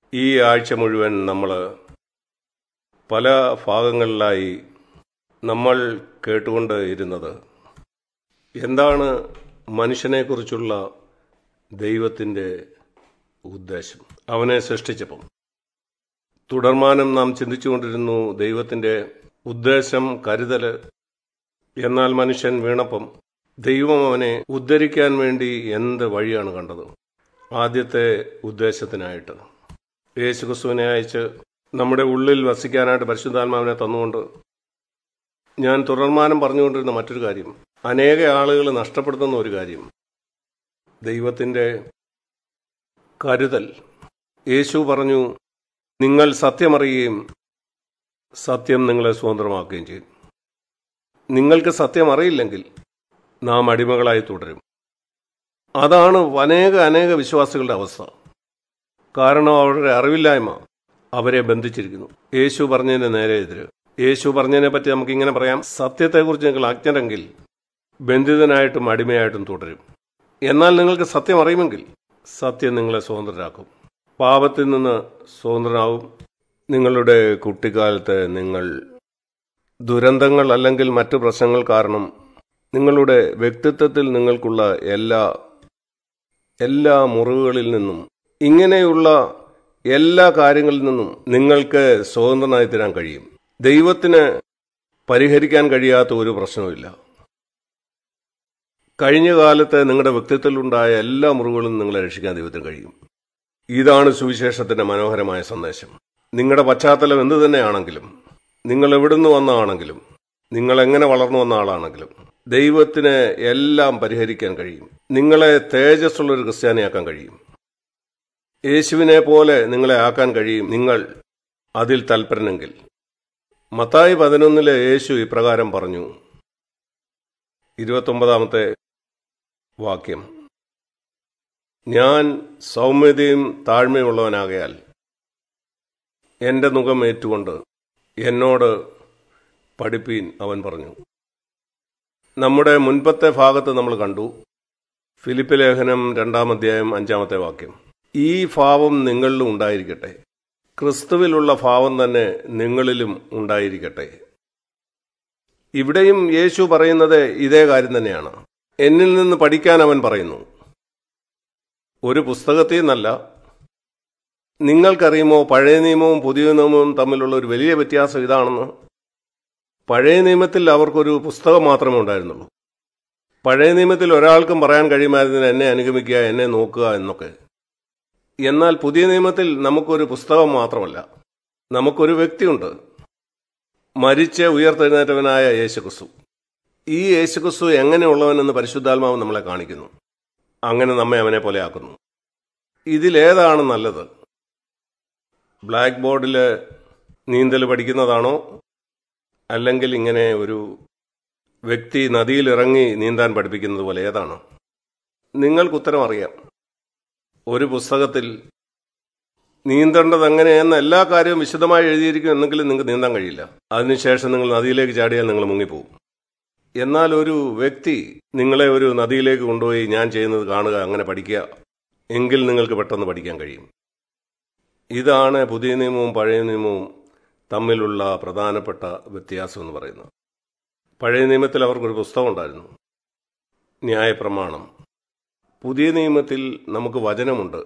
ഈ ആഴ്ച മുഴുവൻ നമ്മൾ പല ഭാഗങ്ങളിലായി നമ്മൾ കേട്ടുകൊണ്ട് ഇരുന്നത് എന്താണ് മനുഷ്യനെക്കുറിച്ചുള്ള ദൈവത്തിൻ്റെ ഉദ്ദേശം അവനെ സൃഷ്ടിച്ചപ്പം തുടർമാനം നാം ചിന്തിച്ചുകൊണ്ടിരുന്നു ദൈവത്തിൻ്റെ ഉദ്ദേശം കരുതൽ എന്നാൽ മനുഷ്യൻ വീണപ്പം ദൈവം അവനെ ഉദ്ധരിക്കാൻ വേണ്ടി എന്ത് വഴിയാണ് കണ്ടത് ആദ്യത്തെ ഉദ്ദേശത്തിനായിട്ട് യേശുക്രിസ്തുവിനെ അയച്ച് നമ്മുടെ ഉള്ളിൽ വസിക്കാനായിട്ട് പരിശുദ്ധാത്മാവിനെ തന്നുകൊണ്ട് ഞാൻ തുടർമാനം പറഞ്ഞുകൊണ്ടിരുന്ന മറ്റൊരു കാര്യം അനേക ആളുകൾ നഷ്ടപ്പെടുത്തുന്ന ഒരു കാര്യം ദൈവത്തിൻ്റെ കരുതൽ യേശു പറഞ്ഞു നിങ്ങൾ സത്യമറിയുകയും സത്യം നിങ്ങളെ സ്വതന്ത്രമാക്കുകയും ചെയ്യും നിങ്ങൾക്ക് സത്യം അറിയില്ലെങ്കിൽ നാം അടിമകളായി തുടരും അതാണ് അനേക അനേക വിശ്വാസികളുടെ അവസ്ഥ കാരണം അവരുടെ അറിവില്ലായ്മ അവരെ ബന്ധിച്ചിരിക്കുന്നു യേശു പറഞ്ഞതിന് നേരെ എതിര് യേശു പറഞ്ഞതിനെ പറ്റി നമുക്ക് ഇങ്ങനെ പറയാം സത്യത്തെക്കുറിച്ച് നിങ്ങൾ അജ്ഞരെങ്കിൽ ബന്ധിതനായിട്ടും അടിമയായിട്ടും തുടരും എന്നാൽ നിങ്ങൾക്ക് സത്യം അറിയുമെങ്കിൽ സത്യം നിങ്ങളെ സ്വതന്ത്രരാക്കും പാപത്തിൽ നിന്ന് സ്വതന്ത്രനാവും നിങ്ങളുടെ കുട്ടിക്കാലത്ത് നിങ്ങൾ ദുരന്തങ്ങൾ അല്ലെങ്കിൽ മറ്റു പ്രശ്നങ്ങൾ കാരണം നിങ്ങളുടെ വ്യക്തിത്വത്തിൽ നിങ്ങൾക്കുള്ള എല്ലാ എല്ലാ മുറിവുകളിൽ നിന്നും ഇങ്ങനെയുള്ള എല്ലാ കാര്യങ്ങളിൽ നിന്നും നിങ്ങൾക്ക് സ്വതന്ത്രനായി തരാൻ കഴിയും ദൈവത്തിന് പരിഹരിക്കാൻ കഴിയാത്ത ഒരു പ്രശ്നവുമില്ല കഴിഞ്ഞ കാലത്ത് നിങ്ങളുടെ വ്യക്തിത്വത്തിലുണ്ടായ എല്ലാ മുറിവുകളും നിങ്ങളെ രക്ഷിക്കാൻ ദൈവത്തിന് കഴിയും ഇതാണ് സുവിശേഷത്തിന്റെ മനോഹരമായ സന്ദേശം നിങ്ങളുടെ പശ്ചാത്തലം എന്തു തന്നെയാണെങ്കിലും നിങ്ങൾ എവിടുന്ന് വന്നതാണെങ്കിലും നിങ്ങൾ എങ്ങനെ വളർന്നു വന്ന ആളാണെങ്കിലും ദൈവത്തിന് എല്ലാം പരിഹരിക്കാൻ കഴിയും നിങ്ങളെ തേജസ്സുള്ള ഒരു ക്രിസ്ത്യാനിയാക്കാൻ കഴിയും യേശുവിനെ പോലെ നിങ്ങളെ ആക്കാൻ കഴിയും നിങ്ങൾ അതിൽ തൽപരനെങ്കിൽ മത്തായി പതിനൊന്നിലെ യേശു ഇപ്രകാരം പറഞ്ഞു ഇരുപത്തൊമ്പതാമത്തെ വാക്യം ഞാൻ സൗമ്യതയും താഴ്മയുള്ളവനാകയാൽ എന്റെ മുഖം ഏറ്റുകൊണ്ട് എന്നോട് പഠിപ്പീൻ അവൻ പറഞ്ഞു നമ്മുടെ മുൻപത്തെ ഭാഗത്ത് നമ്മൾ കണ്ടു ഫിലിപ്പ് ലേഖനം രണ്ടാം അധ്യായം അഞ്ചാമത്തെ വാക്യം ഈ ഭാവം നിങ്ങളിലും ഉണ്ടായിരിക്കട്ടെ ക്രിസ്തുവിലുള്ള ഭാവം തന്നെ നിങ്ങളിലും ഉണ്ടായിരിക്കട്ടെ ഇവിടെയും യേശു പറയുന്നത് ഇതേ കാര്യം തന്നെയാണ് എന്നിൽ നിന്ന് പഠിക്കാൻ അവൻ പറയുന്നു ഒരു പുസ്തകത്തിൽ നിന്നല്ല നിങ്ങൾക്കറിയുമോ പഴയ നിയമവും പുതിയ നിയമവും തമ്മിലുള്ള ഒരു വലിയ വ്യത്യാസം ഇതാണെന്ന് പഴയ നിയമത്തിൽ അവർക്കൊരു പുസ്തകം മാത്രമേ ഉണ്ടായിരുന്നുള്ളൂ പഴയ നിയമത്തിൽ ഒരാൾക്കും പറയാൻ കഴിയുമായിരുന്നു എന്നെ അനുഗമിക്കുക എന്നെ നോക്കുക എന്നൊക്കെ എന്നാൽ പുതിയ നിയമത്തിൽ നമുക്കൊരു പുസ്തകം മാത്രമല്ല നമുക്കൊരു വ്യക്തിയുണ്ട് മരിച്ച് ഉയർത്തെഴുന്നേറ്റവനായ യേശുക്രിസ്തു ഈ യേശുക്രിസ്തു എങ്ങനെയുള്ളവനെന്ന് പരിശുദ്ധാത്മാവ് നമ്മളെ കാണിക്കുന്നു അങ്ങനെ നമ്മെ അവനെ പോലെ ആക്കുന്നു ഇതിലേതാണ് നല്ലത് ബ്ലാക്ക് ബോർഡിൽ നീന്തൽ പഠിക്കുന്നതാണോ അല്ലെങ്കിൽ ഇങ്ങനെ ഒരു വ്യക്തി നദിയിൽ ഇറങ്ങി നീന്താൻ പഠിപ്പിക്കുന്നത് പോലെ ഏതാണ് നിങ്ങൾക്ക് ഉത്തരം അറിയാം ഒരു പുസ്തകത്തിൽ നീന്തേണ്ടത് എങ്ങനെയെന്ന എല്ലാ കാര്യവും വിശദമായി എഴുതിയിരിക്കും എന്നെങ്കിലും നിങ്ങൾക്ക് നീന്താൻ കഴിയില്ല അതിനുശേഷം നിങ്ങൾ നദിയിലേക്ക് ചാടിയാൽ നിങ്ങൾ മുങ്ങിപ്പോവും എന്നാൽ ഒരു വ്യക്തി നിങ്ങളെ ഒരു നദിയിലേക്ക് കൊണ്ടുപോയി ഞാൻ ചെയ്യുന്നത് കാണുക അങ്ങനെ പഠിക്കുക എങ്കിൽ നിങ്ങൾക്ക് പെട്ടെന്ന് പഠിക്കാൻ കഴിയും ഇതാണ് പുതിയ നിയമവും പഴയ നിയമവും തമ്മിലുള്ള പ്രധാനപ്പെട്ട വ്യത്യാസം എന്ന് പറയുന്നത് പഴയ നിയമത്തിൽ അവർക്കൊരു പുസ്തകം ഉണ്ടായിരുന്നു ന്യായപ്രമാണം പുതിയ നിയമത്തിൽ നമുക്ക് വചനമുണ്ട്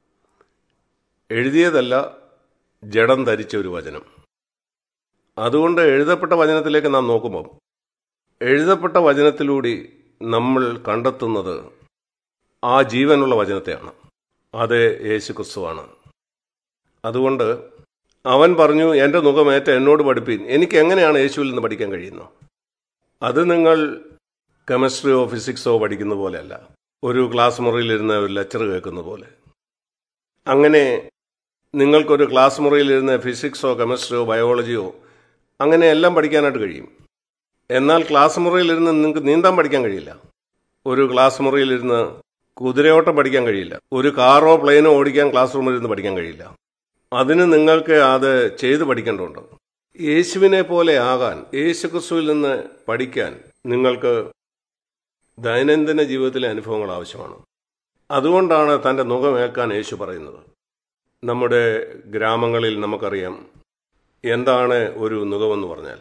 എഴുതിയതല്ല ജഡം ധരിച്ച ഒരു വചനം അതുകൊണ്ട് എഴുതപ്പെട്ട വചനത്തിലേക്ക് നാം നോക്കുമ്പോൾ എഴുതപ്പെട്ട വചനത്തിലൂടെ നമ്മൾ കണ്ടെത്തുന്നത് ആ ജീവനുള്ള വചനത്തെയാണ് അത് യേശു ക്രിസ്തുവാണ് അതുകൊണ്ട് അവൻ പറഞ്ഞു എൻ്റെ മുഖമേറ്റ എന്നോട് പഠിപ്പീൻ എനിക്ക് എങ്ങനെയാണ് യേശുവിൽ നിന്ന് പഠിക്കാൻ കഴിയുന്നത് അത് നിങ്ങൾ കെമിസ്ട്രിയോ ഫിസിക്സോ പഠിക്കുന്ന പോലെയല്ല ഒരു ക്ലാസ് മുറിയിലിരുന്ന് ഒരു ലെക്ചർ കേൾക്കുന്ന പോലെ അങ്ങനെ നിങ്ങൾക്കൊരു ക്ലാസ് മുറിയിലിരുന്ന് ഫിസിക്സോ കെമിസ്ട്രിയോ ബയോളജിയോ അങ്ങനെ എല്ലാം പഠിക്കാനായിട്ട് കഴിയും എന്നാൽ ക്ലാസ് മുറിയിലിരുന്ന് നിങ്ങൾക്ക് നീന്താൻ പഠിക്കാൻ കഴിയില്ല ഒരു ക്ലാസ് മുറിയിലിരുന്ന് കുതിരയോട്ടം പഠിക്കാൻ കഴിയില്ല ഒരു കാറോ പ്ലെയിനോ ഓടിക്കാൻ ക്ലാസ് റൂമിൽ ഇരുന്ന് പഠിക്കാൻ കഴിയില്ല അതിന് നിങ്ങൾക്ക് അത് ചെയ്ത് പഠിക്കേണ്ടതുണ്ട് യേശുവിനെ പോലെ ആകാൻ യേശു ക്രിസ്തുവിൽ നിന്ന് പഠിക്കാൻ നിങ്ങൾക്ക് ദൈനംദിന ജീവിതത്തിലെ അനുഭവങ്ങൾ ആവശ്യമാണ് അതുകൊണ്ടാണ് തൻ്റെ മുഖമേൽക്കാൻ യേശു പറയുന്നത് നമ്മുടെ ഗ്രാമങ്ങളിൽ നമുക്കറിയാം എന്താണ് ഒരു നുകമെന്ന് പറഞ്ഞാൽ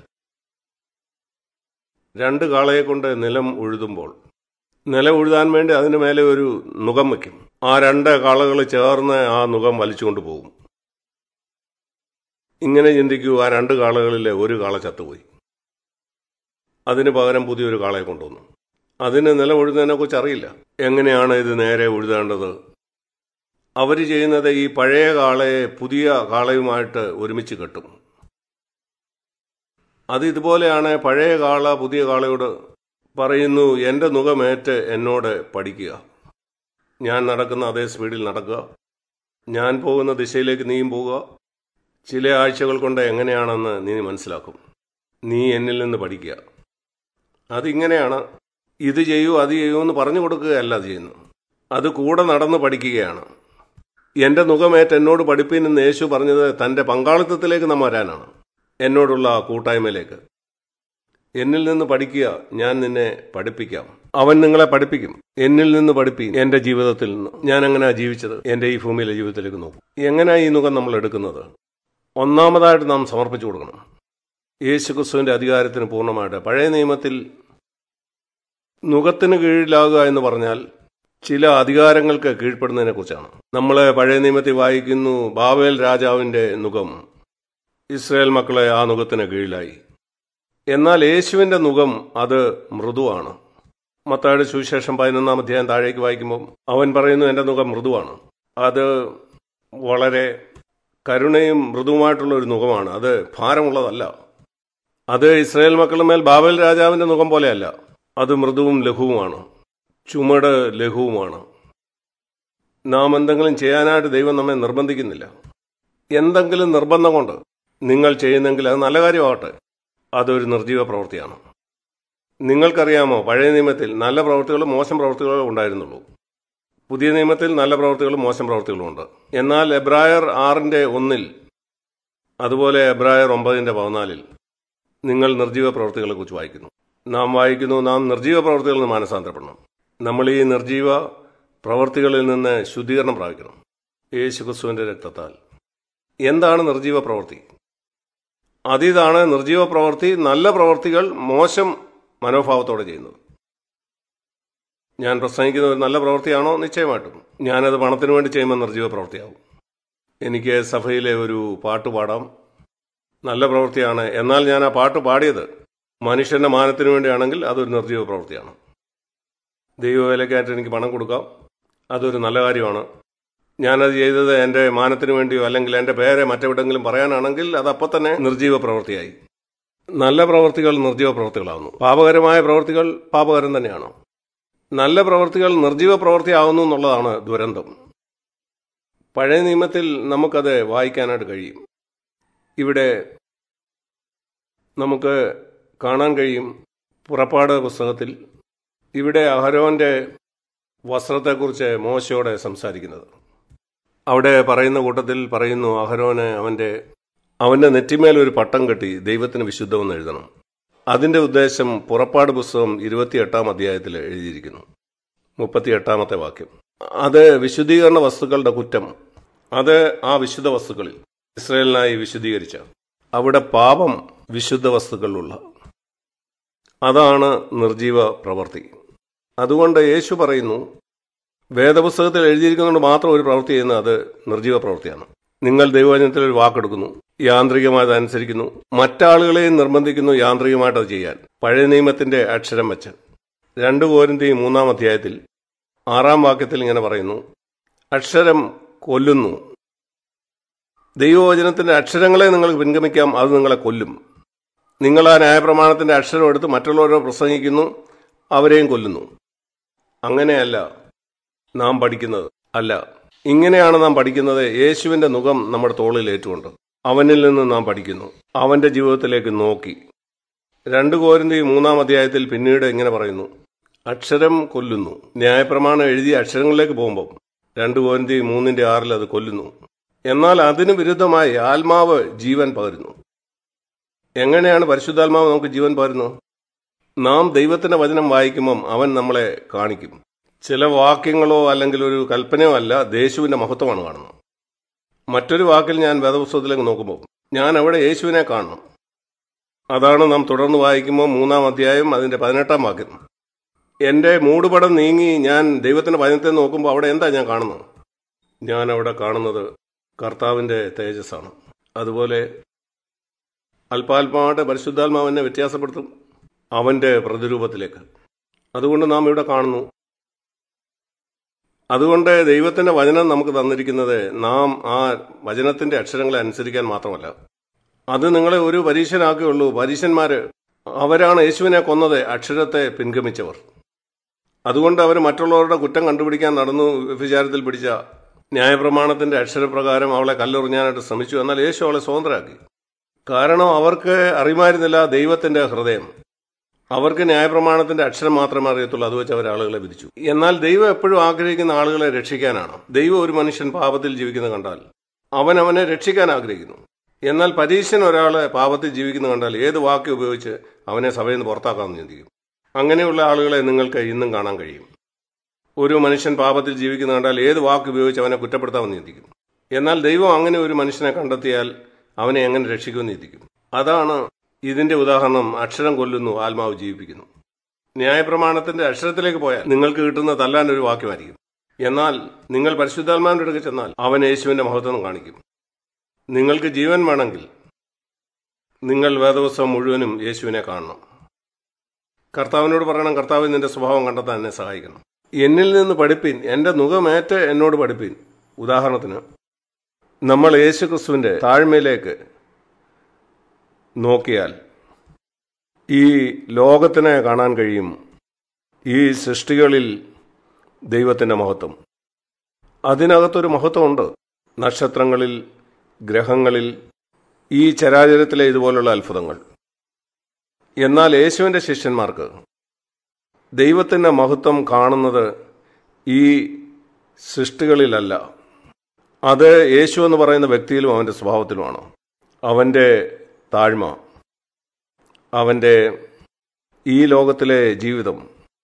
രണ്ട് കാളയെ കൊണ്ട് നിലം ഉഴുതുമ്പോൾ നിലം ഉഴുതാൻ വേണ്ടി അതിന് മേലെ ഒരു നുകം വയ്ക്കും ആ രണ്ട് കാളകൾ ചേർന്ന് ആ നുകം വലിച്ചുകൊണ്ട് പോകും ഇങ്ങനെ ചിന്തിക്കൂ ആ രണ്ട് കാളകളിലെ ഒരു കാള ചത്തുപോയി അതിന് പകരം പുതിയൊരു കാളയെ കൊണ്ടുവന്നു അതിന് നിലം ഉഴുന്നതിനെക്കുറിച്ച് അറിയില്ല എങ്ങനെയാണ് ഇത് നേരെ ഉഴുതേണ്ടത് അവർ ചെയ്യുന്നത് ഈ പഴയ കാളയെ പുതിയ കാളയുമായിട്ട് ഒരുമിച്ച് കെട്ടും അത് ഇതുപോലെയാണ് പഴയ കാള പുതിയ കാളയോട് പറയുന്നു എൻ്റെ നുഖമേറ്റ് എന്നോട് പഠിക്കുക ഞാൻ നടക്കുന്ന അതേ സ്പീഡിൽ നടക്കുക ഞാൻ പോകുന്ന ദിശയിലേക്ക് നീയും പോവുക ചില ആഴ്ചകൾ കൊണ്ട് എങ്ങനെയാണെന്ന് നീ മനസ്സിലാക്കും നീ എന്നിൽ നിന്ന് പഠിക്കുക അതിങ്ങനെയാണ് ഇത് ചെയ്യൂ അത് ചെയ്യൂ എന്ന് പറഞ്ഞു കൊടുക്കുകയല്ല ചെയ്യുന്നു അത് കൂടെ നടന്ന് പഠിക്കുകയാണ് എൻ്റെ മുഖമേറ്റ് എന്നോട് പഠിപ്പിനെന്ന് യേശു പറഞ്ഞത് തൻ്റെ പങ്കാളിത്തത്തിലേക്ക് നാം വരാനാണ് എന്നോടുള്ള കൂട്ടായ്മയിലേക്ക് എന്നിൽ നിന്ന് പഠിക്കുക ഞാൻ നിന്നെ പഠിപ്പിക്കാം അവൻ നിങ്ങളെ പഠിപ്പിക്കും എന്നിൽ നിന്ന് പഠിപ്പി എന്റെ ജീവിതത്തിൽ നിന്ന് ഞാൻ എങ്ങനെയാ ജീവിച്ചത് എന്റെ ഈ ഭൂമിയിലെ ജീവിതത്തിലേക്ക് നോക്കും എങ്ങനെയാ ഈ മുഖം നമ്മൾ എടുക്കുന്നത് ഒന്നാമതായിട്ട് നാം സമർപ്പിച്ചു കൊടുക്കണം യേശു ക്രിസ്തുവിന്റെ അധികാരത്തിന് പൂർണ്ണമായിട്ട് പഴയ നിയമത്തിൽ നുഖത്തിന് കീഴിലാകുക എന്ന് പറഞ്ഞാൽ ചില അധികാരങ്ങൾക്ക് കീഴ്പ്പെടുന്നതിനെ കുറിച്ചാണ് നമ്മൾ പഴയ നിയമത്തിൽ വായിക്കുന്നു ബാവേൽ രാജാവിന്റെ നുഖം ഇസ്രായേൽ മക്കളെ ആ നുഖത്തിന് കീഴിലായി എന്നാൽ യേശുവിന്റെ നുഖം അത് മൃദുവാണ് മത്തായുടെ സുവിശേഷം പതിനൊന്നാം അധ്യായം താഴേക്ക് വായിക്കുമ്പോൾ അവൻ പറയുന്നു എൻ്റെ നുഖം മൃദുവാണ് അത് വളരെ കരുണയും മൃദുവുമായിട്ടുള്ള ഒരു നുഖമാണ് അത് ഭാരമുള്ളതല്ല അത് ഇസ്രായേൽ മക്കളുടെ മേൽ ബാബൽ രാജാവിന്റെ മുഖം പോലെയല്ല അത് മൃദുവും ലഘുവുമാണ് ചുമട് ലഘുവുമാണ് നാം എന്തെങ്കിലും ചെയ്യാനായിട്ട് ദൈവം നമ്മെ നിർബന്ധിക്കുന്നില്ല എന്തെങ്കിലും നിർബന്ധം കൊണ്ട് നിങ്ങൾ ചെയ്യുന്നെങ്കിൽ അത് നല്ല കാര്യമാവട്ടെ അതൊരു നിർജീവ പ്രവൃത്തിയാണ് നിങ്ങൾക്കറിയാമോ പഴയ നിയമത്തിൽ നല്ല പ്രവൃത്തികളും മോശം പ്രവൃത്തികളും ഉണ്ടായിരുന്നുള്ളൂ പുതിയ നിയമത്തിൽ നല്ല പ്രവൃത്തികളും മോശം പ്രവൃത്തികളും ഉണ്ട് എന്നാൽ എബ്രായർ ആറിന്റെ ഒന്നിൽ അതുപോലെ എബ്രായർ ഒമ്പതിന്റെ പതിനാലിൽ നിങ്ങൾ നിർജീവ പ്രവൃത്തികളെ കുറിച്ച് വായിക്കുന്നു നാം വായിക്കുന്നു നാം നിർജീവ പ്രവൃത്തികളിൽ നിന്ന് മാനസാന്തരപ്പെടണം നമ്മൾ ഈ നിർജീവ പ്രവൃത്തികളിൽ നിന്ന് ശുദ്ധീകരണം പ്രാപിക്കണം യേശു ക്രിസ്തുവിന്റെ രക്തത്താൽ എന്താണ് നിർജീവ പ്രവൃത്തി അതിതാണ് നിർജീവ പ്രവൃത്തി നല്ല പ്രവൃത്തികൾ മോശം മനോഭാവത്തോടെ ചെയ്യുന്നത് ഞാൻ പ്രസംഗിക്കുന്ന ഒരു നല്ല പ്രവൃത്തിയാണോ നിശ്ചയമായിട്ടും ഞാനത് പണത്തിന് വേണ്ടി ചെയ്യുമ്പോൾ നിർജീവ പ്രവൃത്തിയാവും എനിക്ക് സഭയിലെ ഒരു പാട്ട് പാടാം നല്ല പ്രവൃത്തിയാണ് എന്നാൽ ഞാൻ ആ പാട്ട് പാടിയത് മനുഷ്യന്റെ മാനത്തിന് വേണ്ടിയാണെങ്കിൽ അതൊരു നിർജീവ പ്രവൃത്തിയാണ് ദൈവവേലക്കായിട്ട് എനിക്ക് പണം കൊടുക്കാം അതൊരു നല്ല കാര്യമാണ് ഞാനത് ചെയ്തത് എൻ്റെ മാനത്തിന് വേണ്ടിയോ അല്ലെങ്കിൽ എൻ്റെ പേരെ മറ്റെവിടെങ്കിലും പറയാനാണെങ്കിൽ അത് അപ്പം തന്നെ നിർജീവ പ്രവൃത്തിയായി നല്ല പ്രവൃത്തികൾ നിർജീവ പ്രവൃത്തികളാവുന്നു പാപകരമായ പ്രവൃത്തികൾ പാപകരം തന്നെയാണ് നല്ല പ്രവൃത്തികൾ നിർജീവ പ്രവൃത്തിയാവുന്നു എന്നുള്ളതാണ് ദുരന്തം പഴയ നിയമത്തിൽ നമുക്കത് വായിക്കാനായിട്ട് കഴിയും ഇവിടെ നമുക്ക് കാണാൻ കഴിയും പുറപ്പാട് പുസ്തകത്തിൽ ഇവിടെ അഹരോന്റെ വസ്ത്രത്തെക്കുറിച്ച് മോശയോടെ സംസാരിക്കുന്നത് അവിടെ പറയുന്ന കൂട്ടത്തിൽ പറയുന്നു അഹരോന് അവന്റെ അവന്റെ നെറ്റിമേൽ ഒരു പട്ടം കെട്ടി ദൈവത്തിന് വിശുദ്ധമെന്ന് എഴുതണം അതിന്റെ ഉദ്ദേശം പുറപ്പാട് പുസ്തകം ഇരുപത്തിയെട്ടാം അധ്യായത്തിൽ എഴുതിയിരിക്കുന്നു മുപ്പത്തിയെട്ടാമത്തെ വാക്യം അത് വിശുദ്ധീകരണ വസ്തുക്കളുടെ കുറ്റം അത് ആ വിശുദ്ധ വസ്തുക്കളിൽ ഇസ്രയേലിനായി വിശുദ്ധീകരിച്ച അവിടെ പാപം വിശുദ്ധ വസ്തുക്കളിലുള്ള അതാണ് നിർജീവ പ്രവൃത്തി അതുകൊണ്ട് യേശു പറയുന്നു വേദപുസ്തകത്തിൽ എഴുതിയിരിക്കുന്നതുകൊണ്ട് മാത്രം ഒരു പ്രവൃത്തി ചെയ്യുന്നത് അത് നിർജീവ പ്രവൃത്തിയാണ് നിങ്ങൾ ദൈവവചനത്തിൽ ഒരു വാക്കെടുക്കുന്നു യാന്ത്രികമായത് അനുസരിക്കുന്നു മറ്റാളുകളെയും നിർബന്ധിക്കുന്നു യാന്ത്രികമായിട്ട് അത് ചെയ്യാൻ പഴയ നിയമത്തിന്റെ അക്ഷരം വെച്ച് രണ്ട് കോരിന്തി മൂന്നാം അധ്യായത്തിൽ ആറാം വാക്യത്തിൽ ഇങ്ങനെ പറയുന്നു അക്ഷരം കൊല്ലുന്നു ദൈവവചനത്തിന്റെ അക്ഷരങ്ങളെ നിങ്ങൾക്ക് പിൻഗമിക്കാം അത് നിങ്ങളെ കൊല്ലും നിങ്ങൾ ആ ന്യായപ്രമാണത്തിന്റെ അക്ഷരം എടുത്ത് മറ്റുള്ളവരെ പ്രസംഗിക്കുന്നു അവരെയും കൊല്ലുന്നു അങ്ങനെയല്ല നാം പഠിക്കുന്നത് അല്ല ഇങ്ങനെയാണ് നാം പഠിക്കുന്നത് യേശുവിന്റെ മുഖം നമ്മുടെ തോളിൽ ഏറ്റുകൊണ്ട് അവനിൽ നിന്ന് നാം പഠിക്കുന്നു അവന്റെ ജീവിതത്തിലേക്ക് നോക്കി രണ്ട് കോരിന്തി മൂന്നാം അധ്യായത്തിൽ പിന്നീട് ഇങ്ങനെ പറയുന്നു അക്ഷരം കൊല്ലുന്നു ന്യായപ്രമാണം എഴുതിയ അക്ഷരങ്ങളിലേക്ക് പോകുമ്പോൾ രണ്ട് കോരിന്തി മൂന്നിന്റെ ആറിൽ അത് കൊല്ലുന്നു എന്നാൽ അതിന് വിരുദ്ധമായി ആത്മാവ് ജീവൻ പകരുന്നു എങ്ങനെയാണ് പരിശുദ്ധാത്മാവ് നമുക്ക് ജീവൻ പകരുന്നു നാം ദൈവത്തിന്റെ വചനം വായിക്കുമ്പം അവൻ നമ്മളെ കാണിക്കും ചില വാക്യങ്ങളോ അല്ലെങ്കിൽ ഒരു കൽപ്പനയോ അല്ല യേശുവിന്റെ മഹത്വമാണ് കാണുന്നത് മറ്റൊരു വാക്കിൽ ഞാൻ വേദപുസ്തകത്തിലേക്ക് നോക്കുമ്പോൾ ഞാൻ അവിടെ യേശുവിനെ കാണണം അതാണ് നാം തുടർന്ന് വായിക്കുമ്പോൾ മൂന്നാം അധ്യായം അതിന്റെ പതിനെട്ടാം വാക്യം എന്റെ മൂടുപടം നീങ്ങി ഞാൻ ദൈവത്തിന്റെ വചനത്തെ നോക്കുമ്പോൾ അവിടെ എന്താ ഞാൻ കാണുന്നത് ഞാൻ അവിടെ കാണുന്നത് കർത്താവിന്റെ തേജസ്സാണ് അതുപോലെ അല്പാൽപമായിട്ട് പരിശുദ്ധാത്മാവിനെ വ്യത്യാസപ്പെടുത്തും അവന്റെ പ്രതിരൂപത്തിലേക്ക് അതുകൊണ്ട് നാം ഇവിടെ കാണുന്നു അതുകൊണ്ട് ദൈവത്തിന്റെ വചനം നമുക്ക് തന്നിരിക്കുന്നത് നാം ആ വചനത്തിന്റെ അക്ഷരങ്ങളെ അനുസരിക്കാൻ മാത്രമല്ല അത് നിങ്ങളെ ഒരു പരീക്ഷനാക്കുകയുള്ളൂ പരീക്ഷന്മാര് അവരാണ് യേശുവിനെ കൊന്നത് അക്ഷരത്തെ പിൻഗമിച്ചവർ അതുകൊണ്ട് അവർ മറ്റുള്ളവരുടെ കുറ്റം കണ്ടുപിടിക്കാൻ നടന്നു വിചാരത്തിൽ പിടിച്ച ന്യായപ്രമാണത്തിന്റെ അക്ഷരപ്രകാരം അവളെ കല്ലെറിഞ്ഞാനായിട്ട് ശ്രമിച്ചു എന്നാൽ യേശു അവളെ സ്വതന്ത്രരാക്കി കാരണം അവർക്ക് അറിയുമായിരുന്നില്ല ദൈവത്തിന്റെ ഹൃദയം അവർക്ക് ന്യായപ്രമാണത്തിന്റെ അക്ഷരം മാത്രമേ അറിയത്തുള്ളൂ അത് വെച്ച് അവർ ആളുകളെ വിധിച്ചു എന്നാൽ ദൈവം എപ്പോഴും ആഗ്രഹിക്കുന്ന ആളുകളെ രക്ഷിക്കാനാണ് ദൈവം ഒരു മനുഷ്യൻ പാപത്തിൽ ജീവിക്കുന്നത് കണ്ടാൽ അവൻ അവനെ രക്ഷിക്കാൻ ആഗ്രഹിക്കുന്നു എന്നാൽ പരീക്ഷൻ ഒരാളെ പാപത്തിൽ ജീവിക്കുന്ന കണ്ടാൽ ഏത് വാക്ക് ഉപയോഗിച്ച് അവനെ സഭയിൽ നിന്ന് പുറത്താക്കാമെന്ന് ചിന്തിക്കും അങ്ങനെയുള്ള ആളുകളെ നിങ്ങൾക്ക് ഇന്നും കാണാൻ കഴിയും ഒരു മനുഷ്യൻ പാപത്തിൽ ജീവിക്കുന്ന കണ്ടാൽ ഏത് വാക്ക് ഉപയോഗിച്ച് അവനെ കുറ്റപ്പെടുത്താമെന്ന് ചിന്തിക്കും എന്നാൽ ദൈവം അങ്ങനെ ഒരു മനുഷ്യനെ കണ്ടെത്തിയാൽ അവനെ എങ്ങനെ രക്ഷിക്കുമെന്ന് ചിന്തിക്കും അതാണ് ഇതിന്റെ ഉദാഹരണം അക്ഷരം കൊല്ലുന്നു ആത്മാവ് ജീവിപ്പിക്കുന്നു ന്യായപ്രമാണത്തിന്റെ അക്ഷരത്തിലേക്ക് പോയാൽ നിങ്ങൾക്ക് കിട്ടുന്ന തല്ലാൻ ഒരു വാക്യമായിരിക്കും എന്നാൽ നിങ്ങൾ പരിശുദ്ധാത്മാവിന്റെ അടുക്ക് ചെന്നാൽ അവൻ യേശുവിന്റെ മഹത്വം കാണിക്കും നിങ്ങൾക്ക് ജീവൻ വേണമെങ്കിൽ നിങ്ങൾ വേദവസ്വം മുഴുവനും യേശുവിനെ കാണണം കർത്താവിനോട് പറയണം കർത്താവ് നിന്റെ സ്വഭാവം കണ്ടെത്താൻ എന്നെ സഹായിക്കണം എന്നിൽ നിന്ന് പഠിപ്പിൻ എന്റെ മുഖമേറ്റ് എന്നോട് പഠിപ്പിൻ ഉദാഹരണത്തിന് നമ്മൾ യേശു ക്രിസ്തുവിന്റെ താഴ്മയിലേക്ക് നോക്കിയാൽ ഈ ലോകത്തിനെ കാണാൻ കഴിയും ഈ സൃഷ്ടികളിൽ ദൈവത്തിൻ്റെ മഹത്വം അതിനകത്തൊരു മഹത്വമുണ്ട് നക്ഷത്രങ്ങളിൽ ഗ്രഹങ്ങളിൽ ഈ ചരാചരത്തിലെ ഇതുപോലുള്ള അത്ഭുതങ്ങൾ എന്നാൽ യേശുവിൻ്റെ ശിഷ്യന്മാർക്ക് ദൈവത്തിൻ്റെ മഹത്വം കാണുന്നത് ഈ സൃഷ്ടികളിലല്ല അത് യേശു എന്ന് പറയുന്ന വ്യക്തിയിലും അവൻ്റെ സ്വഭാവത്തിലുമാണ് അവൻ്റെ താഴ്മ അവൻ്റെ ഈ ലോകത്തിലെ ജീവിതം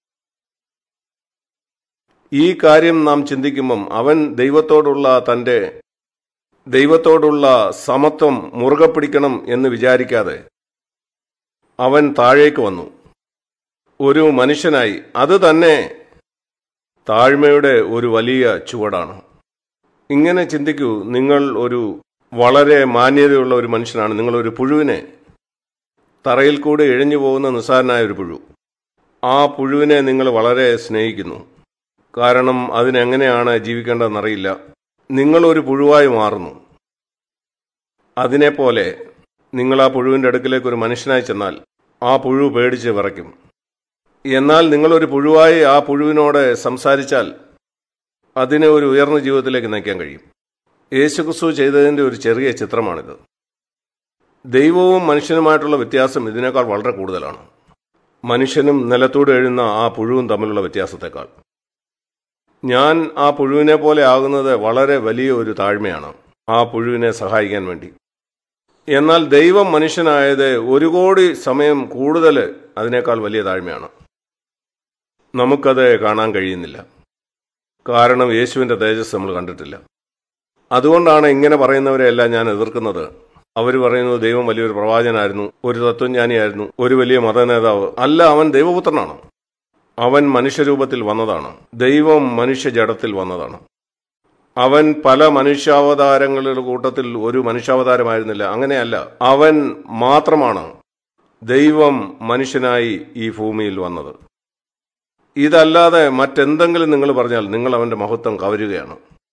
ഈ കാര്യം നാം ചിന്തിക്കുമ്പം അവൻ ദൈവത്തോടുള്ള തൻ്റെ ദൈവത്തോടുള്ള സമത്വം മുറുകെ പിടിക്കണം എന്ന് വിചാരിക്കാതെ അവൻ താഴേക്ക് വന്നു ഒരു മനുഷ്യനായി അത് തന്നെ താഴ്മയുടെ ഒരു വലിയ ചുവടാണ് ഇങ്ങനെ ചിന്തിക്കൂ നിങ്ങൾ ഒരു വളരെ മാന്യതയുള്ള ഒരു മനുഷ്യനാണ് നിങ്ങൾ ഒരു പുഴുവിനെ തറയിൽ കൂടെ ഇഴഞ്ഞു പോകുന്ന നിസ്സാരനായ ഒരു പുഴു ആ പുഴുവിനെ നിങ്ങൾ വളരെ സ്നേഹിക്കുന്നു കാരണം അതിനെങ്ങനെയാണ് ജീവിക്കേണ്ടതെന്നറിയില്ല നിങ്ങളൊരു പുഴുവായി മാറുന്നു അതിനെപ്പോലെ നിങ്ങൾ ആ പുഴുവിൻ്റെ അടുക്കിലേക്ക് ഒരു മനുഷ്യനായി ചെന്നാൽ ആ പുഴു പേടിച്ച് വിറയ്ക്കും എന്നാൽ നിങ്ങളൊരു പുഴുവായി ആ പുഴുവിനോട് സംസാരിച്ചാൽ അതിനെ ഒരു ഉയർന്ന ജീവിതത്തിലേക്ക് നയിക്കാൻ കഴിയും യേശുക്രിസ്തു ചെയ്തതിൻ്റെ ഒരു ചെറിയ ചിത്രമാണിത് ദൈവവും മനുഷ്യനുമായിട്ടുള്ള വ്യത്യാസം ഇതിനേക്കാൾ വളരെ കൂടുതലാണ് മനുഷ്യനും നിലത്തൂടെ എഴുന്ന ആ പുഴുവും തമ്മിലുള്ള വ്യത്യാസത്തെക്കാൾ ഞാൻ ആ പുഴുവിനെ പോലെ ആകുന്നത് വളരെ വലിയ ഒരു താഴ്മയാണ് ആ പുഴുവിനെ സഹായിക്കാൻ വേണ്ടി എന്നാൽ ദൈവം മനുഷ്യനായത് ഒരു കോടി സമയം കൂടുതൽ അതിനേക്കാൾ വലിയ താഴ്മയാണ് നമുക്കത് കാണാൻ കഴിയുന്നില്ല കാരണം യേശുവിൻ്റെ തേജസ് നമ്മൾ കണ്ടിട്ടില്ല അതുകൊണ്ടാണ് ഇങ്ങനെ പറയുന്നവരെയെല്ലാം ഞാൻ എതിർക്കുന്നത് അവർ പറയുന്നത് ദൈവം വലിയൊരു പ്രവാചനായിരുന്നു ഒരു തത്വജ്ഞാനിയായിരുന്നു ഒരു വലിയ മതനേതാവ് അല്ല അവൻ ദൈവപുത്രനാണ് അവൻ മനുഷ്യരൂപത്തിൽ വന്നതാണ് ദൈവം മനുഷ്യജടത്തിൽ വന്നതാണ് അവൻ പല മനുഷ്യാവതാരങ്ങളുടെ കൂട്ടത്തിൽ ഒരു മനുഷ്യാവതാരമായിരുന്നില്ല അങ്ങനെയല്ല അവൻ മാത്രമാണ് ദൈവം മനുഷ്യനായി ഈ ഭൂമിയിൽ വന്നത് ഇതല്ലാതെ മറ്റെന്തെങ്കിലും നിങ്ങൾ പറഞ്ഞാൽ നിങ്ങൾ അവന്റെ മഹത്വം കവരുകയാണ്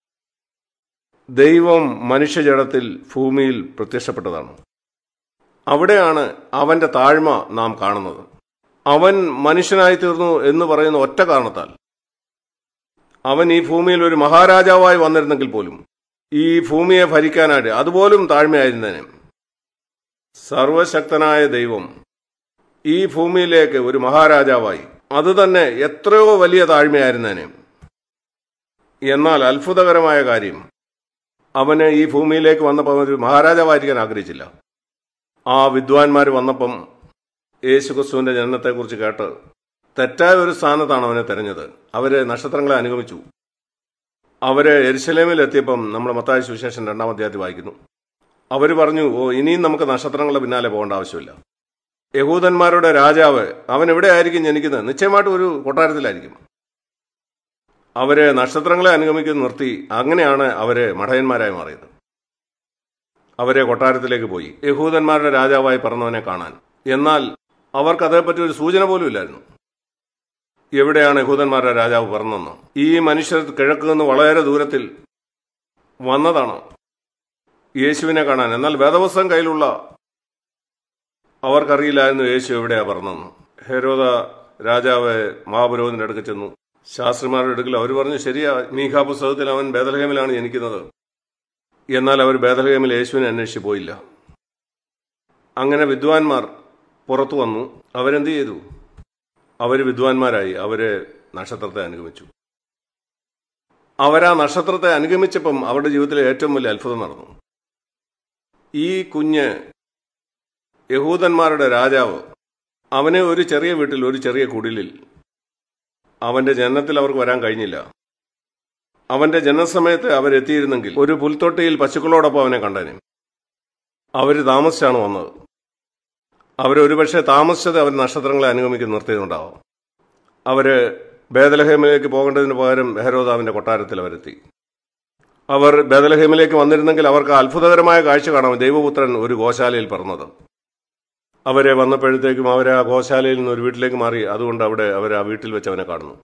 ദൈവം മനുഷ്യജടത്തിൽ ഭൂമിയിൽ പ്രത്യക്ഷപ്പെട്ടതാണ് അവിടെയാണ് അവന്റെ താഴ്മ നാം കാണുന്നത് അവൻ മനുഷ്യനായി തീർന്നു എന്ന് പറയുന്ന ഒറ്റ കാരണത്താൽ അവൻ ഈ ഭൂമിയിൽ ഒരു മഹാരാജാവായി വന്നിരുന്നെങ്കിൽ പോലും ഈ ഭൂമിയെ ഭരിക്കാനായിട്ട് അതുപോലും താഴ്മയായിരുന്നേനെ സർവശക്തനായ ദൈവം ഈ ഭൂമിയിലേക്ക് ഒരു മഹാരാജാവായി അത് തന്നെ എത്രയോ വലിയ താഴ്മയായിരുന്നേനെ എന്നാൽ അത്ഭുതകരമായ കാര്യം അവന് ഈ ഭൂമിയിലേക്ക് വന്നപ്പോൾ ഒരു മഹാരാജാവായിരിക്കാൻ ആഗ്രഹിച്ചില്ല ആ വിദ്വാൻമാർ വന്നപ്പം യേശുക്രിസ്തുവിന്റെ ജനനത്തെക്കുറിച്ച് കേട്ട് തെറ്റായ ഒരു സ്ഥാനത്താണ് അവനെ തെരഞ്ഞത് അവര് നക്ഷത്രങ്ങളെ അനുഗമിച്ചു അവര് എരുസലേമിൽ എത്തിയപ്പം നമ്മൾ മത്തായ സുവിശേഷം രണ്ടാം അധ്യായത്തിൽ വായിക്കുന്നു അവർ പറഞ്ഞു ഓ ഇനിയും നമുക്ക് നക്ഷത്രങ്ങളുടെ പിന്നാലെ പോകേണ്ട ആവശ്യമില്ല യഹൂദന്മാരുടെ രാജാവ് അവൻ എവിടെ ആയിരിക്കും ജനിക്കുന്നത് നിശ്ചയമായിട്ടും ഒരു കൊട്ടാരത്തിലായിരിക്കും അവര് നക്ഷത്രങ്ങളെ അനുഗമിക്കുന്ന നിർത്തി അങ്ങനെയാണ് അവര് മഠയന്മാരായി മാറിയത് അവരെ കൊട്ടാരത്തിലേക്ക് പോയി യഹൂദന്മാരുടെ രാജാവായി പിറന്നവനെ കാണാൻ എന്നാൽ അവർക്ക് അതേപ്പറ്റി ഒരു സൂചന പോലും ഇല്ലായിരുന്നു എവിടെയാണ് യഹൂദന്മാരുടെ രാജാവ് പിറന്നെന്ന് ഈ മനുഷ്യർ കിഴക്ക് നിന്ന് വളരെ ദൂരത്തിൽ വന്നതാണ് യേശുവിനെ കാണാൻ എന്നാൽ വേദവസ്തം കയ്യിലുള്ള അവർക്കറിയില്ലായിരുന്നു യേശു എവിടെയാ പറഞ്ഞതെന്ന് ഹെരോദ രാജാവ് മഹാപുരോഹിതന്റെ അടുക്ക് ചെന്നു ശാസ്ത്രിമാരുടെ അടുക്കൽ അവർ പറഞ്ഞു ശരിയാ മീഖാ പുസ്തകത്തിൽ അവൻ ബേദലഹേമിലാണ് ജനിക്കുന്നത് എന്നാൽ അവർ ബേദലഹേമിൽ യേശുവിനെ അന്വേഷിച്ച് പോയില്ല അങ്ങനെ വിദ്വാൻമാർ പുറത്തു വന്നു അവരെന്ത് ചെയ്തു അവർ വിദ്വാൻമാരായി അവര് നക്ഷത്രത്തെ അനുഗമിച്ചു അവരാ നക്ഷത്രത്തെ അനുഗമിച്ചപ്പം അവരുടെ ജീവിതത്തിലെ ഏറ്റവും വലിയ അത്ഭുതം നടന്നു ഈ കുഞ്ഞ് യഹൂദന്മാരുടെ രാജാവ് അവനെ ഒരു ചെറിയ വീട്ടിൽ ഒരു ചെറിയ കുടിലിൽ അവന്റെ ജനനത്തിൽ അവർക്ക് വരാൻ കഴിഞ്ഞില്ല അവന്റെ ജനനസമയത്ത് അവരെത്തിയിരുന്നെങ്കിൽ ഒരു പുൽത്തൊട്ടിയിൽ പശുക്കളോടൊപ്പം അവനെ കണ്ടേനെ അവർ താമസിച്ചാണ് വന്നത് അവരൊരുപക്ഷെ താമസിച്ചത് അവർ നക്ഷത്രങ്ങളെ അനുഗമിക്കുന്ന നിർത്തിയതുണ്ടാവും അവര് ബേദലഹേമിലേക്ക് പോകേണ്ടതിന് പകരം ഹെരോദാവിന്റെ കൊട്ടാരത്തിൽ അവരെത്തി അവർ ബേദലഹേമിലേക്ക് വന്നിരുന്നെങ്കിൽ അവർക്ക് അത്ഭുതകരമായ കാഴ്ച കാണാം ദൈവപുത്രൻ ഒരു ഗോശാലയിൽ പറഞ്ഞത് അവരെ വന്നപ്പോഴത്തേക്കും അവരെ ആ ഗോശാലയിൽ നിന്ന് ഒരു വീട്ടിലേക്ക് മാറി അതുകൊണ്ട് അവിടെ അവർ ആ വീട്ടിൽ വെച്ച് അവനെ കാണുന്നു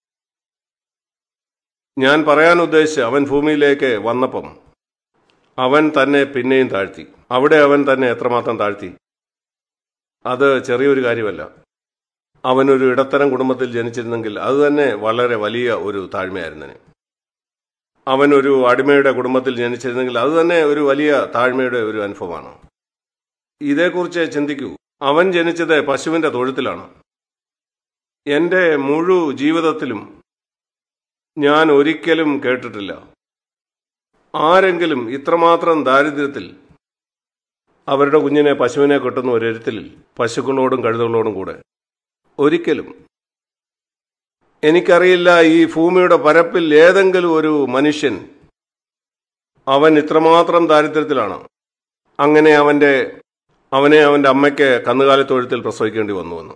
ഞാൻ പറയാൻ ഉദ്ദേശിച്ച് അവൻ ഭൂമിയിലേക്ക് വന്നപ്പം അവൻ തന്നെ പിന്നെയും താഴ്ത്തി അവിടെ അവൻ തന്നെ എത്രമാത്രം താഴ്ത്തി അത് ചെറിയൊരു കാര്യമല്ല അവനൊരു ഇടത്തരം കുടുംബത്തിൽ ജനിച്ചിരുന്നെങ്കിൽ അത് തന്നെ വളരെ വലിയ ഒരു താഴ്മയായിരുന്നനെ അവൻ ഒരു അടിമയുടെ കുടുംബത്തിൽ ജനിച്ചിരുന്നെങ്കിൽ അത് തന്നെ ഒരു വലിയ താഴ്മയുടെ ഒരു അനുഭവമാണ് ഇതേക്കുറിച്ച് ചിന്തിക്കൂ അവൻ ജനിച്ചത് പശുവിന്റെ തൊഴുത്തിലാണ് എന്റെ മുഴു ജീവിതത്തിലും ഞാൻ ഒരിക്കലും കേട്ടിട്ടില്ല ആരെങ്കിലും ഇത്രമാത്രം ദാരിദ്ര്യത്തിൽ അവരുടെ കുഞ്ഞിനെ പശുവിനെ കെട്ടുന്ന ഒരെരുത്തിൽ പശുക്കളോടും കഴുതകളോടും കൂടെ ഒരിക്കലും എനിക്കറിയില്ല ഈ ഭൂമിയുടെ പരപ്പിൽ ഏതെങ്കിലും ഒരു മനുഷ്യൻ അവൻ ഇത്രമാത്രം ദാരിദ്ര്യത്തിലാണ് അങ്ങനെ അവന്റെ അവനെ അവന്റെ അമ്മയ്ക്ക് കന്നുകാലിത്തൊഴുത്തിൽ പ്രസവിക്കേണ്ടി വന്നുവെന്ന്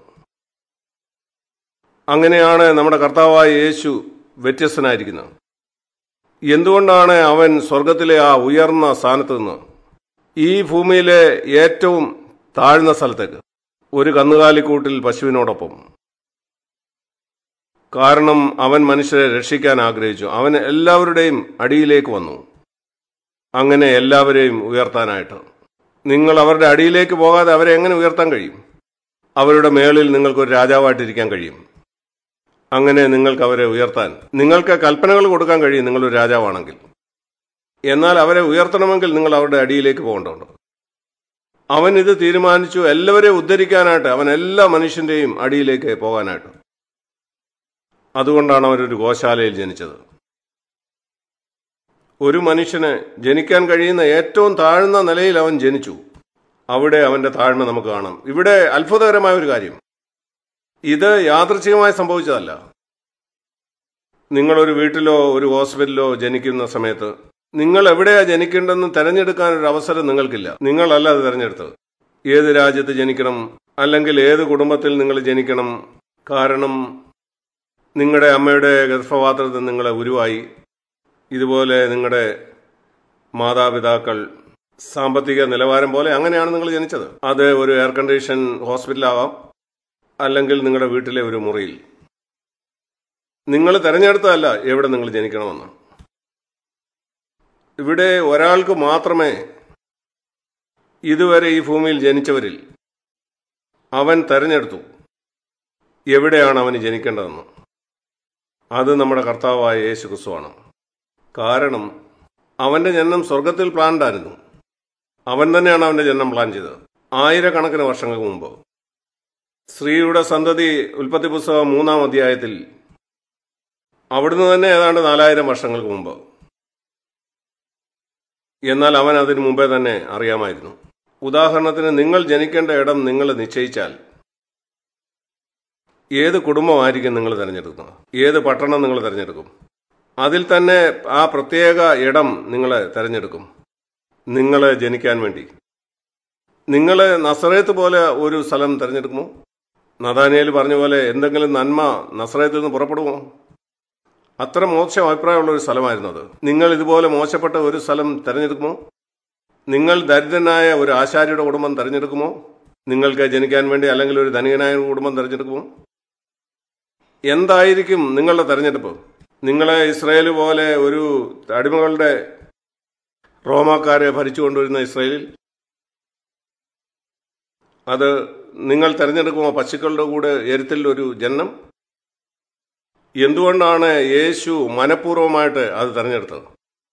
അങ്ങനെയാണ് നമ്മുടെ കർത്താവായ യേശു വ്യത്യസ്തനായിരിക്കുന്നത് എന്തുകൊണ്ടാണ് അവൻ സ്വർഗത്തിലെ ആ ഉയർന്ന സ്ഥാനത്ത് നിന്ന് ഈ ഭൂമിയിലെ ഏറ്റവും താഴ്ന്ന സ്ഥലത്തേക്ക് ഒരു കന്നുകാലിക്കൂട്ടിൽ പശുവിനോടൊപ്പം കാരണം അവൻ മനുഷ്യരെ രക്ഷിക്കാൻ ആഗ്രഹിച്ചു അവൻ എല്ലാവരുടെയും അടിയിലേക്ക് വന്നു അങ്ങനെ എല്ലാവരെയും ഉയർത്താനായിട്ട് നിങ്ങൾ അവരുടെ അടിയിലേക്ക് പോകാതെ അവരെ എങ്ങനെ ഉയർത്താൻ കഴിയും അവരുടെ മേളിൽ നിങ്ങൾക്കൊരു രാജാവായിട്ടിരിക്കാൻ കഴിയും അങ്ങനെ നിങ്ങൾക്ക് അവരെ ഉയർത്താൻ നിങ്ങൾക്ക് കൽപ്പനകൾ കൊടുക്കാൻ കഴിയും നിങ്ങളൊരു രാജാവാണെങ്കിൽ എന്നാൽ അവരെ ഉയർത്തണമെങ്കിൽ നിങ്ങൾ അവരുടെ അടിയിലേക്ക് പോകേണ്ടതുണ്ട് അവൻ ഇത് തീരുമാനിച്ചു എല്ലാവരെയും ഉദ്ധരിക്കാനായിട്ട് അവൻ എല്ലാ മനുഷ്യന്റെയും അടിയിലേക്ക് പോകാനായിട്ട് അതുകൊണ്ടാണ് അവരൊരു ഗോശാലയിൽ ജനിച്ചത് ഒരു മനുഷ്യന് ജനിക്കാൻ കഴിയുന്ന ഏറ്റവും താഴ്ന്ന നിലയിൽ അവൻ ജനിച്ചു അവിടെ അവന്റെ താഴ്മ നമുക്ക് കാണാം ഇവിടെ അത്ഭുതകരമായ ഒരു കാര്യം ഇത് യാദൃച്ഛികമായി സംഭവിച്ചതല്ല നിങ്ങളൊരു വീട്ടിലോ ഒരു ഹോസ്പിറ്റലിലോ ജനിക്കുന്ന സമയത്ത് നിങ്ങൾ എവിടെയാ ജനിക്കേണ്ടെന്ന് തെരഞ്ഞെടുക്കാൻ ഒരു അവസരം നിങ്ങൾക്കില്ല നിങ്ങളല്ല അത് തെരഞ്ഞെടുത്തത് ഏത് രാജ്യത്ത് ജനിക്കണം അല്ലെങ്കിൽ ഏത് കുടുംബത്തിൽ നിങ്ങൾ ജനിക്കണം കാരണം നിങ്ങളുടെ അമ്മയുടെ ഗർഭപാത്രത്തിൽ നിങ്ങളെ ഉരുവായി ഇതുപോലെ നിങ്ങളുടെ മാതാപിതാക്കൾ സാമ്പത്തിക നിലവാരം പോലെ അങ്ങനെയാണ് നിങ്ങൾ ജനിച്ചത് അത് ഒരു എയർ കണ്ടീഷൻ ഹോസ്പിറ്റലാവാം അല്ലെങ്കിൽ നിങ്ങളുടെ വീട്ടിലെ ഒരു മുറിയിൽ നിങ്ങൾ തിരഞ്ഞെടുത്തതല്ല എവിടെ നിങ്ങൾ ജനിക്കണമെന്ന് ഇവിടെ ഒരാൾക്ക് മാത്രമേ ഇതുവരെ ഈ ഭൂമിയിൽ ജനിച്ചവരിൽ അവൻ തെരഞ്ഞെടുത്തു എവിടെയാണ് അവന് ജനിക്കേണ്ടതെന്ന് അത് നമ്മുടെ കർത്താവായ യേശു ക്രിസ്തുവാണ് കാരണം അവന്റെ ജനനം സ്വർഗത്തിൽ പ്ലാൻഡായിരുന്നു അവൻ തന്നെയാണ് അവന്റെ ജനനം പ്ലാൻ ചെയ്തത് ആയിരക്കണക്കിന് വർഷങ്ങൾക്ക് മുമ്പ് സ്ത്രീയുടെ സന്തതി ഉൽപ്പത്തി പുസ്തകം മൂന്നാം അധ്യായത്തിൽ അവിടുന്ന് തന്നെ ഏതാണ്ട് നാലായിരം വർഷങ്ങൾക്ക് മുമ്പ് എന്നാൽ അവൻ അതിനു മുമ്പേ തന്നെ അറിയാമായിരുന്നു ഉദാഹരണത്തിന് നിങ്ങൾ ജനിക്കേണ്ട ഇടം നിങ്ങൾ നിശ്ചയിച്ചാൽ ഏത് കുടുംബമായിരിക്കും നിങ്ങൾ തിരഞ്ഞെടുക്കുന്നത് ഏത് പട്ടണം നിങ്ങൾ തിരഞ്ഞെടുക്കും അതിൽ തന്നെ ആ പ്രത്യേക ഇടം നിങ്ങൾ തിരഞ്ഞെടുക്കും നിങ്ങൾ ജനിക്കാൻ വേണ്ടി നിങ്ങൾ നസറേത്ത് പോലെ ഒരു സ്ഥലം തിരഞ്ഞെടുക്കുമോ നദാനിയേൽ പറഞ്ഞ പോലെ എന്തെങ്കിലും നന്മ നസറേത്തിൽ നിന്ന് പുറപ്പെടുമോ അത്ര മോശം അഭിപ്രായമുള്ള ഒരു സ്ഥലമായിരുന്നു അത് നിങ്ങൾ ഇതുപോലെ മോശപ്പെട്ട ഒരു സ്ഥലം തിരഞ്ഞെടുക്കുമോ നിങ്ങൾ ദരിദ്രനായ ഒരു ആശാരിയുടെ കുടുംബം തിരഞ്ഞെടുക്കുമോ നിങ്ങൾക്ക് ജനിക്കാൻ വേണ്ടി അല്ലെങ്കിൽ ഒരു ധനികനായ ഒരു കുടുംബം തിരഞ്ഞെടുക്കുമോ എന്തായിരിക്കും നിങ്ങളുടെ തെരഞ്ഞെടുപ്പ് നിങ്ങളെ ഇസ്രയേൽ പോലെ ഒരു അടിമകളുടെ റോമാക്കാരെ ഭരിച്ചുകൊണ്ടിരുന്ന ഇസ്രയേലിൽ അത് നിങ്ങൾ തിരഞ്ഞെടുക്കുമോ പശുക്കളുടെ കൂടെ എരുത്തിൽ ഒരു ജന്മം എന്തുകൊണ്ടാണ് യേശു മനഃപൂർവ്വമായിട്ട് അത് തിരഞ്ഞെടുത്തത്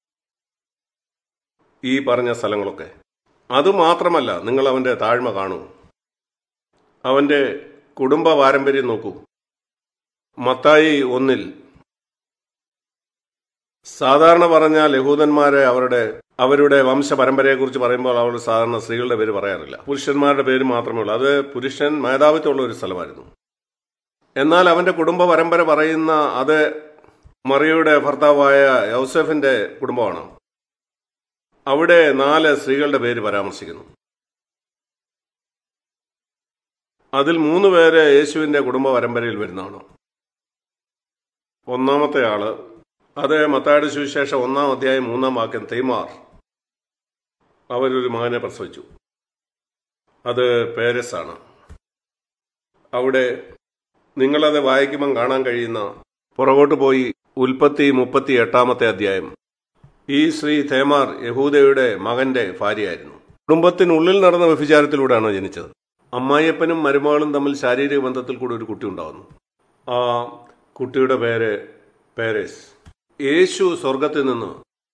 ഈ പറഞ്ഞ സ്ഥലങ്ങളൊക്കെ അതുമാത്രമല്ല നിങ്ങൾ അവന്റെ താഴ്മ കാണൂ അവന്റെ കുടുംബ പാരമ്പര്യം നോക്കൂ മത്തായി ഒന്നിൽ സാധാരണ പറഞ്ഞാൽ യഹൂദന്മാരെ അവരുടെ അവരുടെ വംശ പരമ്പരയെക്കുറിച്ച് പറയുമ്പോൾ അവർ സാധാരണ സ്ത്രീകളുടെ പേര് പറയാറില്ല പുരുഷന്മാരുടെ പേര് മാത്രമേ ഉള്ളൂ അത് പുരുഷൻ മേധാവിത്വമുള്ള ഒരു സ്ഥലമായിരുന്നു എന്നാൽ അവന്റെ കുടുംബ പരമ്പര പറയുന്ന അത് മറിയയുടെ ഭർത്താവായ യൗസഫിന്റെ കുടുംബമാണ് അവിടെ നാല് സ്ത്രീകളുടെ പേര് പരാമർശിക്കുന്നു അതിൽ മൂന്ന് പേര് യേശുവിന്റെ കുടുംബ പരമ്പരയിൽ വരുന്നതാണ് ഒന്നാമത്തെ ആള് അത് മത്തായുടെ സുവിശേഷം ഒന്നാം അധ്യായം മൂന്നാം വാക്യം തേമാർ അവരൊരു മകനെ പ്രസവിച്ചു അത് പേരസ് ആണ് അവിടെ നിങ്ങളത് വായിക്കുമ്പം കാണാൻ കഴിയുന്ന പുറകോട്ട് പോയി ഉൽപ്പത്തി മുപ്പത്തി എട്ടാമത്തെ അധ്യായം ഈ ശ്രീ തേമാർ യഹൂദയുടെ മകന്റെ ഭാര്യയായിരുന്നു കുടുംബത്തിനുള്ളിൽ നടന്ന വ്യഭിചാരത്തിലൂടെയാണ് ജനിച്ചത് അമ്മായിയപ്പനും മരുമകളും തമ്മിൽ ശാരീരിക ബന്ധത്തിൽ കൂടി ഒരു കുട്ടി ഉണ്ടാവുന്നു ആ കുട്ടിയുടെ പേര് പേരേസ് യേശു സ്വർഗത്തിൽ നിന്ന്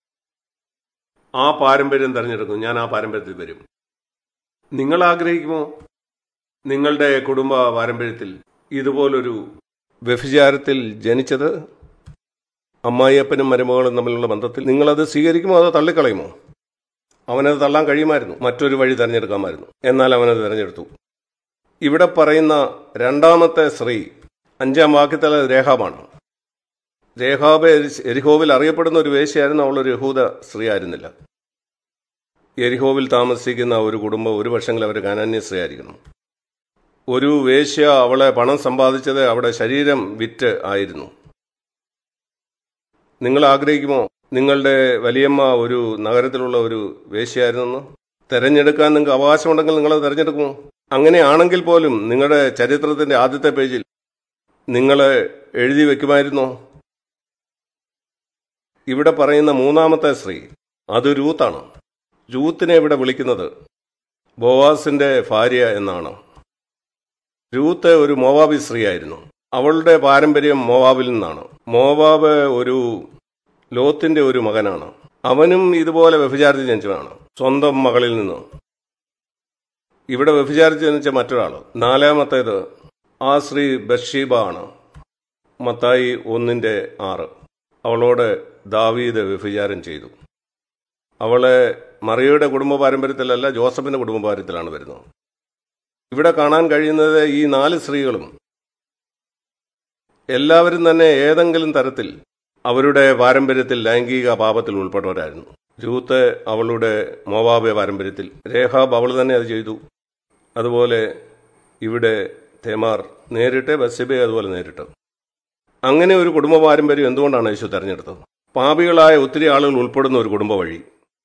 ആ പാരമ്പര്യം തിരഞ്ഞെടുക്കും ഞാൻ ആ പാരമ്പര്യത്തിൽ വരും നിങ്ങൾ ആഗ്രഹിക്കുമോ നിങ്ങളുടെ കുടുംബ പാരമ്പര്യത്തിൽ ഇതുപോലൊരു വ്യഭിചാരത്തിൽ ജനിച്ചത് അമ്മായിയപ്പനും മരുമകളും തമ്മിലുള്ള ബന്ധത്തിൽ നിങ്ങളത് സ്വീകരിക്കുമോ അതോ തള്ളിക്കളയുമോ അവനത് തള്ളാൻ കഴിയുമായിരുന്നു മറ്റൊരു വഴി തിരഞ്ഞെടുക്കാമായിരുന്നു എന്നാൽ അവനത് തിരഞ്ഞെടുത്തു ഇവിടെ പറയുന്ന രണ്ടാമത്തെ സ്ത്രീ അഞ്ചാം വാക്യത്തിലെ രേഖാബാണ് രേഖാബ് എരിഹോവിൽ അറിയപ്പെടുന്ന ഒരു വേശ്യയായിരുന്നു അവളൊരു യഹൂദ സ്ത്രീ ആയിരുന്നില്ല എരിഹോവിൽ താമസിക്കുന്ന ഒരു കുടുംബം ഒരു പക്ഷെങ്കിൽ അവർ കാനാന്യ സ്ത്രീ ആയിരിക്കണം ഒരു വേശ്യ അവളെ പണം സമ്പാദിച്ചത് അവിടെ ശരീരം വിറ്റ് ആയിരുന്നു നിങ്ങൾ ആഗ്രഹിക്കുമോ നിങ്ങളുടെ വലിയമ്മ ഒരു നഗരത്തിലുള്ള ഒരു വേശ്യയായിരുന്നെന്ന് തെരഞ്ഞെടുക്കാൻ നിങ്ങൾക്ക് അവകാശമുണ്ടെങ്കിൽ നിങ്ങൾ തെരഞ്ഞെടുക്കുമോ അങ്ങനെയാണെങ്കിൽ പോലും നിങ്ങളുടെ ചരിത്രത്തിന്റെ ആദ്യത്തെ പേജിൽ നിങ്ങൾ എഴുതി വെക്കുമായിരുന്നോ ഇവിടെ പറയുന്ന മൂന്നാമത്തെ സ്ത്രീ അത് രൂത്താണ് രൂത്തിനെ ഇവിടെ വിളിക്കുന്നത് ബോവാസിന്റെ ഭാര്യ എന്നാണ് രൂത്ത് ഒരു മോവാബി സ്ത്രീയായിരുന്നു അവളുടെ പാരമ്പര്യം മോവാബിൽ നിന്നാണ് മോവാബ് ഒരു ലോത്തിന്റെ ഒരു മകനാണ് അവനും ഇതുപോലെ വ്യഭിചാരത്തിൽ ജനിച്ചവനാണ് സ്വന്തം മകളിൽ നിന്ന് ഇവിടെ വ്യഭിചാരത്തിൽ ജനിച്ച മറ്റൊരാൾ നാലാമത്തേത് ആ സ്ത്രീ ബഷീബ ആണ് മത്തായി ഒന്നിന്റെ ആറ് അവളോട് ദാവീദ് വ്യഭിചാരം ചെയ്തു അവളെ മറിയയുടെ കുടുംബ പാരമ്പര്യത്തിലല്ല ജോസഫിന്റെ കുടുംബ പാരമ്പര്യത്തിലാണ് വരുന്നത് ഇവിടെ കാണാൻ കഴിയുന്നത് ഈ നാല് സ്ത്രീകളും എല്ലാവരും തന്നെ ഏതെങ്കിലും തരത്തിൽ അവരുടെ പാരമ്പര്യത്തിൽ ലൈംഗിക പാപത്തിൽ ഉൾപ്പെട്ടവരായിരുന്നു രൂത്ത് അവളുടെ മോവാബ പാരമ്പര്യത്തിൽ രേഖാബ് അവൾ തന്നെ അത് ചെയ്തു അതുപോലെ ഇവിടെ തേമാർ നേരിട്ട് ബസ്സിബെ അതുപോലെ നേരിട്ട് അങ്ങനെ ഒരു കുടുംബ പാരമ്പര്യം എന്തുകൊണ്ടാണ് യേശു തെരഞ്ഞെടുത്തത് പാപികളായ ഒത്തിരി ആളുകൾ ഉൾപ്പെടുന്ന ഒരു കുടുംബ വഴി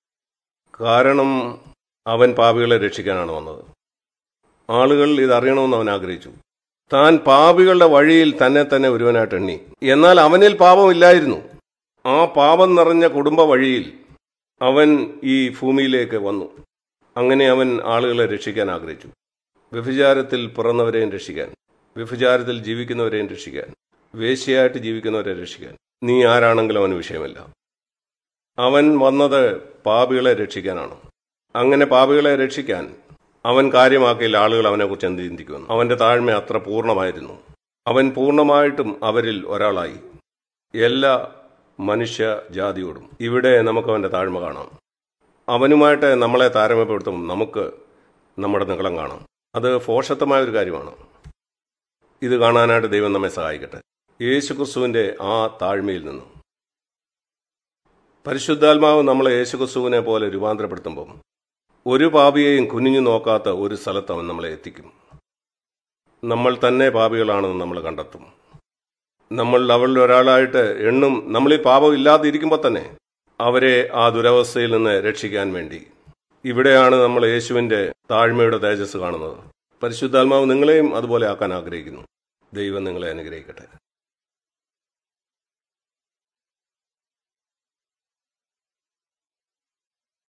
കാരണം അവൻ പാപികളെ രക്ഷിക്കാനാണ് വന്നത് ആളുകൾ ഇതറിയണമെന്ന് അവൻ ആഗ്രഹിച്ചു താൻ പാപികളുടെ വഴിയിൽ തന്നെ തന്നെ ഒരുവനായിട്ട് എണ്ണി എന്നാൽ അവനിൽ പാപമില്ലായിരുന്നു ആ പാപം നിറഞ്ഞ കുടുംബ വഴിയിൽ അവൻ ഈ ഭൂമിയിലേക്ക് വന്നു അങ്ങനെ അവൻ ആളുകളെ രക്ഷിക്കാൻ ആഗ്രഹിച്ചു വ്യഭിചാരത്തിൽ പിറന്നവരെയും രക്ഷിക്കാൻ വ്യഭിചാരത്തിൽ ജീവിക്കുന്നവരെയും രക്ഷിക്കാൻ വേശ്യയായിട്ട് ജീവിക്കുന്നവരെ രക്ഷിക്കാൻ നീ ആരാണെങ്കിലും അവന് വിഷയമല്ല അവൻ വന്നത് പാപികളെ രക്ഷിക്കാനാണ് അങ്ങനെ പാപികളെ രക്ഷിക്കാൻ അവൻ കാര്യമാക്കിയിൽ ആളുകൾ അവനെക്കുറിച്ച് എന്ത് ചിന്തിക്കുമെന്ന് അവന്റെ താഴ്മ അത്ര പൂർണ്ണമായിരുന്നു അവൻ പൂർണ്ണമായിട്ടും അവരിൽ ഒരാളായി എല്ലാ മനുഷ്യ ജാതിയോടും ഇവിടെ നമുക്ക് അവന്റെ താഴ്മ കാണാം അവനുമായിട്ട് നമ്മളെ താരതമ്യപ്പെടുത്തും നമുക്ക് നമ്മുടെ നികളം കാണാം അത് ഫോഷത്വമായ ഒരു കാര്യമാണ് ഇത് കാണാനായിട്ട് ദൈവം നമ്മെ സഹായിക്കട്ടെ യേശു ക്രിസ്തുവിന്റെ ആ താഴ്മയിൽ നിന്നും പരിശുദ്ധാത്മാവ് നമ്മളെ യേശുക്രിസ്തുവിനെ പോലെ രൂപാന്തരപ്പെടുത്തുമ്പം ഒരു പാപിയെയും കുനിഞ്ഞു നോക്കാത്ത ഒരു സ്ഥലത്ത് അവൻ നമ്മളെ എത്തിക്കും നമ്മൾ തന്നെ പാപികളാണെന്ന് നമ്മൾ കണ്ടെത്തും നമ്മൾ അവരിൽ ഒരാളായിട്ട് എണ്ണും നമ്മൾ ഈ പാപം ഇല്ലാതിരിക്കുമ്പോൾ തന്നെ അവരെ ആ ദുരവസ്ഥയിൽ നിന്ന് രക്ഷിക്കാൻ വേണ്ടി ഇവിടെയാണ് നമ്മൾ യേശുവിന്റെ താഴ്മയുടെ തേജസ് കാണുന്നത് പരിശുദ്ധാത്മാവ് നിങ്ങളെയും അതുപോലെ ആക്കാൻ ആഗ്രഹിക്കുന്നു ദൈവം നിങ്ങളെ അനുഗ്രഹിക്കട്ടെ